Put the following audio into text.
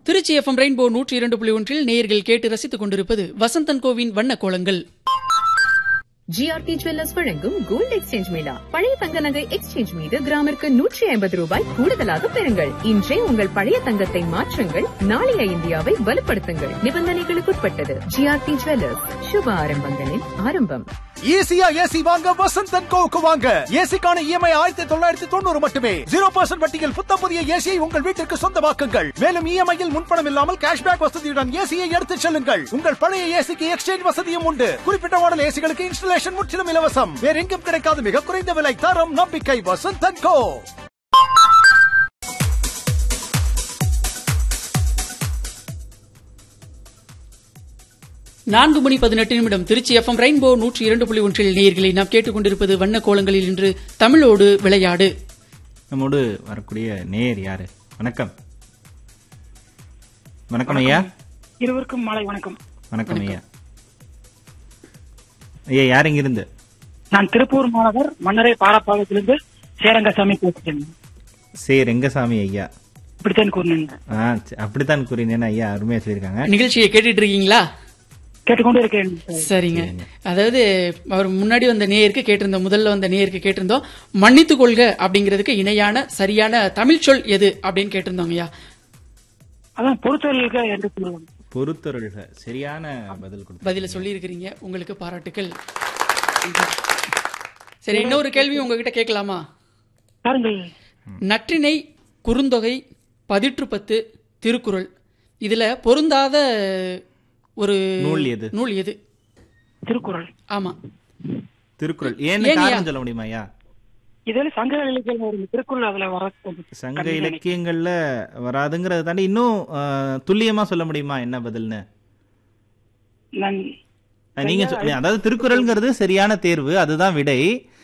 Trichy FM rainbow நூற்றி இரண்டு புள்ளி ஒன்றில் நேயர்கள் கேட்டு ரசித்துக் கொண்டிருப்பது வசந்தன் கோவின் வண்ண கோலங்கள் ஜிஆர்டி ஜுவல்லர்ஸ் வழங்கும் கோல்ட் எக்ஸ்சேஞ்ச் மேளா பழைய தங்க நகை எக்ஸ்சேஞ்ச் மீது கிராமிற்கு நூற்றி ஐம்பது ரூபாய் கூடுதலாக பெறுங்கள் இன்றே உங்கள் பழைய தங்கத்தை மாற்றுங்கள் நாளைய இந்தியாவை வலுப்படுத்துங்கள் நிபந்தனைகளுக்குட்பட்டது ஜிஆர்டி ஜுவல்லர்ஸ் சுப ஆரம்பங்களின் ஆரம்பம் ஈஸியா ஏசி வாங்க வசந்தன் கோவுக்கு வாங்க ஏசிக்கான இஎம்ஐ ஆயிரத்தி தொள்ளாயிரத்தி தொண்ணூறு மட்டுமே ஜீரோ பர்சன்ட் வட்டியில் புத்தம் புதிய ஏசியை உங்கள் வீட்டிற்கு சொந்தமாக்குங்கள் மேலும் இஎம்ஐயில் முன்பணம் இல்லாமல் கேஷ்பேக் வசதியுடன் ஏசியை எடுத்துச் செல்லுங்கள் உங்கள் பழைய ஏசிக்கு எக்ஸ்சேஞ்ச் வசதியும் உண்டு குறிப்பிட்ட மாடல் ஏசிகளுக்கு இன்ஸ்டலேஷன் முற்றிலும் இலவசம் வேற எங்கும் கிடைக்காத மிக குறைந்த விலை தரம் நம்பிக்கை வசந்தன் கோ நான்கு மணி பதினெட்டு நிமிடம் திருச்சி எஃப்எம் ரெயின்போ நூற்றி இரண்டு புள்ளி ஒன்றில் நேயர்களை நாம் கேட்டுக்கொண்டிருப்பது வண்ண கோலங்களில் இன்று தமிழோடு விளையாடு நம்மோடு வரக்கூடிய நேயர் யாரு வணக்கம் வணக்கம் ஐயா இருவருக்கும் மாலை வணக்கம் வணக்கம் ஐயா ஐயா யார் இங்கிருந்து நான் திருப்பூர் மாநகர் மன்னரை பாலப்பாளையத்திலிருந்து சேரங்கசாமி பேசுகிறேன் சே ரெங்கசாமி ஐயா இப்படித்தான் கூறினேன் ஆ ச- அப்படித்தான் கூறினேன்னு ஐயா அருமையா சொல்லியிருக்காங்க நிகழ்ச்சியை கேட்டுட்டு இருக்கீங்களா கேட்டுக்கொண்டு இருக்கிறேன் சரிங்க அதாவது அவர் முன்னாடி வந்த நேயருக்கு கேட்டிருந்தோம் முதல்ல வந்த நேயருக்கு கேட்டிருந்தோம் மன்னித்துக் கொள்க அப்படிங்கிறதுக்கு இணையான சரியான தமிழ் சொல் எது அப்படின்னு கேட்டிருந்தோங்க ஐயா அதான் பொறுத்தவர்களுக்கு என்று கூறுவோம் பொறுத்தொருள்க சரியான பதில் கொடுத்து பதில சொல்லி இருக்கிறீங்க உங்களுக்கு பாராட்டுக்கள் சரி இன்னொரு கேள்வி உங்ககிட்ட கேட்கலாமா பாருங்கள் நற்றினை குறுந்தொகை பதிற்று பத்து திருக்குறள் இதுல பொருந்தாத ஒரு நூல் எது? நூல் எது திருக்குறள் ஆமா திருக்குறள் ஏன்னு ஏங்கய்யா? காரணம் சொல்ல முடியுமா ஐயா இதில் சங்க இலக்கியம் ஒரு திருக்குறள் அதுல வர கொஞ்சம் சங்க கம்மி நினைக்கிறேன். இலக்கியங்கள்ல வராதுங்கிறத தாண்டி இன்னும் ஆ, துல்லியமா சொல்ல முடியுமா என்ன பதில்னு நான் நீங்க சொ- அதாவது திருக்குறள்ங்கிறது சரியான தேர்வு அதுதான் விடை